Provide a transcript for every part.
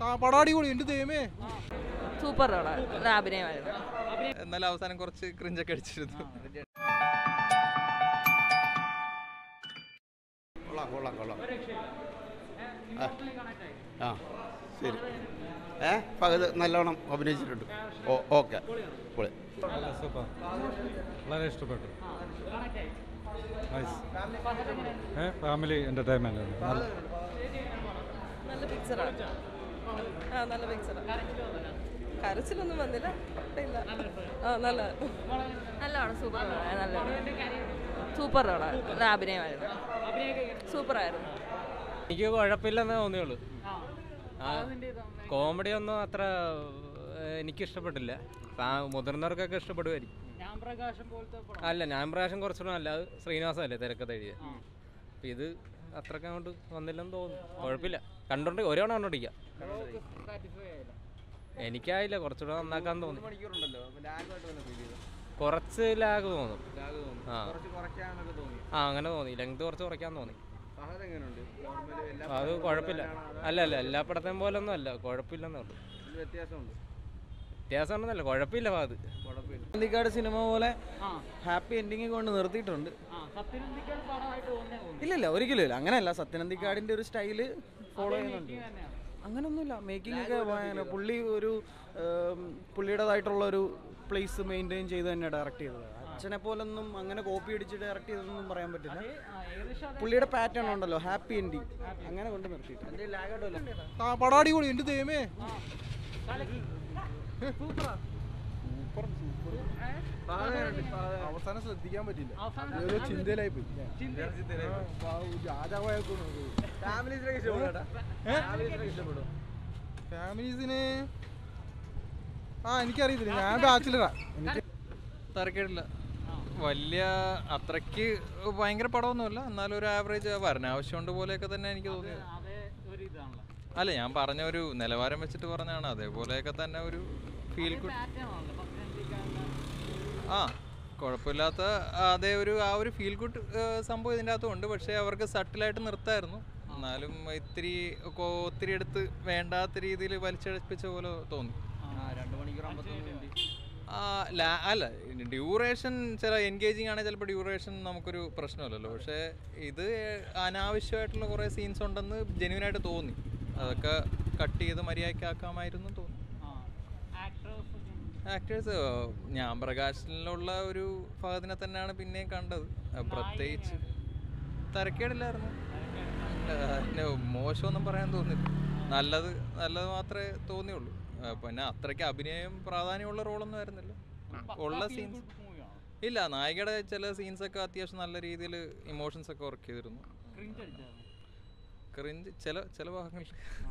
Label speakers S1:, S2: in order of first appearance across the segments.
S1: പടം അടിപൊളി എന്റെ ദൈവമേ
S2: സൂപ്പർ പടം നല്ല അഭിനയമായിരുന്നു
S3: എന്നാലും അവസാനം കുറച്ച് ക്രിഞ്ചൊക്കെ അടിച്ചിരുന്നു
S4: കൊള്ളാം കൊള്ളാം കൊള്ളാം ആ. ആ ശരി ഏ പകുതി നല്ലോണം അഭിനയിച്ചിട്ടുണ്ട് ഓ ഓക്കെ പൊളി
S5: സൂപ്പർ വളരെ ഇഷ്ടപ്പെട്ടു നൈസ് ഏ ഫാമിലി എൻ്റർടൈൻമെൻ്റ് നല്ല
S2: നല്ല പിക്ചറാണ് ആ നല്ല പിക്ചറാണ് കരച്ചിലൊന്നും വന്നില്ല കുഴപ്പമില്ല ആ നല്ല നല്ലതാണ് സൂപ്പർ നല്ല സൂപ്പർ പടം നല്ല അഭിനയമായിരുന്നു സൂപ്പറായിരുന്നു
S6: എനിക്ക് കുഴപ്പമില്ലെന്നേ തോന്നിയുള്ളൂ കോമഡി ഒന്നും അത്ര ഏഹ്, എനിക്ക് ഇഷ്ടപ്പെട്ടില്ല ഫാ- മുതിർന്നവർക്കൊക്കെ ഇഷ്ടപ്പെടുമായിരിക്കും അല്ല ഞാൻ പ്രകാശം കുറച്ചുകൂടെ അല്ല അത് ശ്രീനിവാസമല്ലേ തിരക്കഥ എഴുതിയത് അപ്പം ഇത് അത്രയ്ക്ക് അങ്ങോട്ട് വന്നില്ലെന്ന് തോന്നുന്നു കുഴപ്പമില്ല കണ്ടോണ്ട് ഒരു തവണ കണ്ടോണ്ടിരിക്കാം എനിക്കായില്ല കുറച്ചുകൂടെ നന്നാക്കാൻ തോന്നി കുറച്ച് ലാഗ് തോന്നും ആ ആ അങ്ങനെ തോന്നി ലെങ്ത് കുറച്ച് കുറയ്ക്കാൻ തോന്നി അത് കുഴപ്പമില്ല അല്ല അല്ല എല്ലാ പടത്തെയും പോലെ ഒന്നും അല്ല കുഴപ്പമില്ലെന്നേ ഉള്ളൂ വ്യത്യാസം ഉണ്ടെന്നല്ല കുഴപ്പമില്ല അത്
S7: സത്യനന്ദിക്കാട് സിനിമ പോലെ ഹാപ്പി എൻഡിങ് കൊണ്ട് നിർത്തിയിട്ടുണ്ട് ഇല്ല ഇല്ല ഒരിക്കലും ഇല്ല അങ്ങനെയല്ല സത്യനന്ദിക്കാടിന്റെ ഒരു സ്റ്റൈല് ഫോളോ ചെയ്യുന്നുണ്ട് അങ്ങനൊന്നുമില്ല മേക്കിംഗ് ഒക്കെ ഭയങ്കര പുള്ളി ഒരു ഏം, പുള്ളിയുടേതായിട്ടുള്ള ഒരു പ്ലേസ് മെയിൻറ്റെയിൻ ചെയ്ത് തന്നെ ഡയറക്റ്റ് ചെയ്തത് അച്ഛനെ പോലൊന്നും അങ്ങനെ കോപ്പി അടിച്ച് ഡയറക്റ്റ് ചെയ്തതൊന്നും പറയാൻ പറ്റില്ല പുള്ളിയുടെ പാറ്റേൺ ഉണ്ടല്ലോ ഹാപ്പി എൻഡിങ് അങ്ങനെ കൊണ്ട് നിർത്തിയിട്ടുണ്ട്
S1: പടം അടിപൊളി എന്റെ ദൈവമേ അവസാനം ശ്രദ്ധിക്കാൻ പറ്റില്ല ഏതോ ചിന്തയിലായി പോയി ഫാമിലീസിന് ആ എനിക്കറിയത്തില്ല ഞാൻ ബാച്ചിലറാ എനിക്ക്
S3: തരക്കേടില്ല വലിയ അത്രയ്ക്ക് ഭയങ്കര പടമൊന്നുമല്ല എന്നാലും ഒരു ആവറേജ് വരണ ആവശ്യമുണ്ട് പോലെയൊക്കെ തന്നെ എനിക്ക് തോന്നിയത് അല്ല ഞാൻ പറഞ്ഞ ഒരു നിലവാരം വെച്ചിട്ട് പറഞ്ഞാണ് അതേപോലെയൊക്കെ തന്നെ ഒരു ഫീൽ ഗുഡ് ആ കുഴപ്പമില്ലാത്ത അതേ ഒരു ആ ഒരു ഫീൽ ഗുഡ് സംഭവം ഇതിൻ്റെ അകത്തുണ്ട് പക്ഷേ അവർക്ക് സട്ടിലായിട്ട് നിർത്തായിരുന്നു എന്നാലും ഇത്തിരി കൊ- ഒത്തിരി എടുത്ത് വേണ്ടാത്ത രീതിയിൽ വലിച്ചഴപ്പിച്ച പോലെ തോന്നി ആ, ലാ- അല്ല ഡ്യൂറേഷൻ ചില എൻഗേജിങ് ആണെങ്കിൽ ചിലപ്പോൾ ഡ്യൂറേഷൻ നമുക്കൊരു പ്രശ്നമല്ലല്ലോ പക്ഷേ ഇത് അനാവശ്യമായിട്ടുള്ള കുറേ സീൻസ് ഉണ്ടെന്ന് ജെന്യൂൻ ആയിട്ട് തോന്നി അതൊക്കെ കട്ട് ചെയ്ത് മര്യാദയ്ക്ക് ആക്കാമായിരുന്നു തോന്നി ആക്ടേഴ്സ് ഞാൻ പ്രകാശനിലുള്ള ഒരു ഫഹദിനെ തന്നെയാണ് പിന്നെയും കണ്ടത് അഹ് പ്രത്യേകിച്ച് തരക്കേടില്ലായിരുന്നു അല്ല, പിന്നെ മോശമൊന്നും പറയാൻ തോന്നില്ല നല്ലത് നല്ലത് മാത്രമേ തോന്നിയുള്ളൂ ആ, പിന്നെ അത്രയ്ക്ക് അഭിനയം പ്രാധാന്യമുള്ള റോളൊന്നും ആയിരുന്നില്ല ഉള്ള സീൻസ് ഇല്ല നായികയുടെ ചില സീൻസ് ഒക്കെ അത്യാവശ്യം നല്ല രീതിയിൽ ഇമോഷൻസ് ഒക്കെ വർക്ക് ചെയ്തിരുന്നു ക്രിഞ്ച് ചില ചില ഭാഗങ്ങളിൽ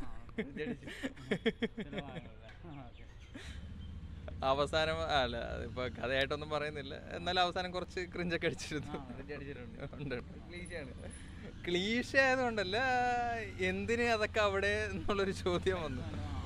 S3: അവസാനം അല്ല ഇപ്പൊ കഥയായിട്ടൊന്നും പറയുന്നില്ല എന്നാലും അവസാനം കുറച്ച് ക്രിഞ്ചൊക്കെ അടിച്ചിരുന്നു ഉണ്ട് ക്ലീശ ആയതുകൊണ്ടല്ല എന്തിന് അതൊക്കെ അവിടെ എന്നുള്ളൊരു ചോദ്യം വന്നു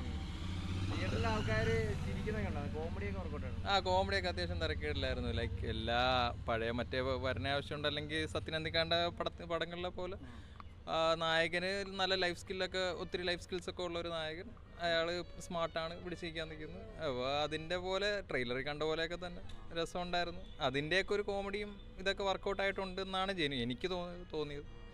S3: ആ കോമഡിയൊക്കെ അത്യാവശ്യം തിരക്കേടില്ലായിരുന്നു ലൈക്ക് എല്ലാ പഴയ മറ്റേ വരണ ആവശ്യമുണ്ട് അല്ലെങ്കിൽ സത്യനന്ദിക്കാണ്ട പടത്തി പടങ്ങളിലെ പോലെ ആ, നായകന് നല്ല ലൈഫ് സ്കില്ലൊക്കെ ഒത്തിരി ലൈഫ് സ്കിൽസ് ഒക്കെ ഉള്ള ഒരു നായകൻ അയാൾ സ്മാർട്ടാണ് പിടിച്ചിരിക്കാൻ നിൽക്കുന്നത് അപ്പോൾ അതിൻ്റെ പോലെ ട്രെയിലറിൽ കണ്ട പോലെയൊക്കെ തന്നെ രസമുണ്ടായിരുന്നു അതിൻ്റെയൊക്കെ ഒരു കോമഡിയും ഇതൊക്കെ വർക്കൗട്ട് ആയിട്ടുണ്ട് എന്നാണ് ജെനു എനിക്ക് തോന്നി തോന്നിയത്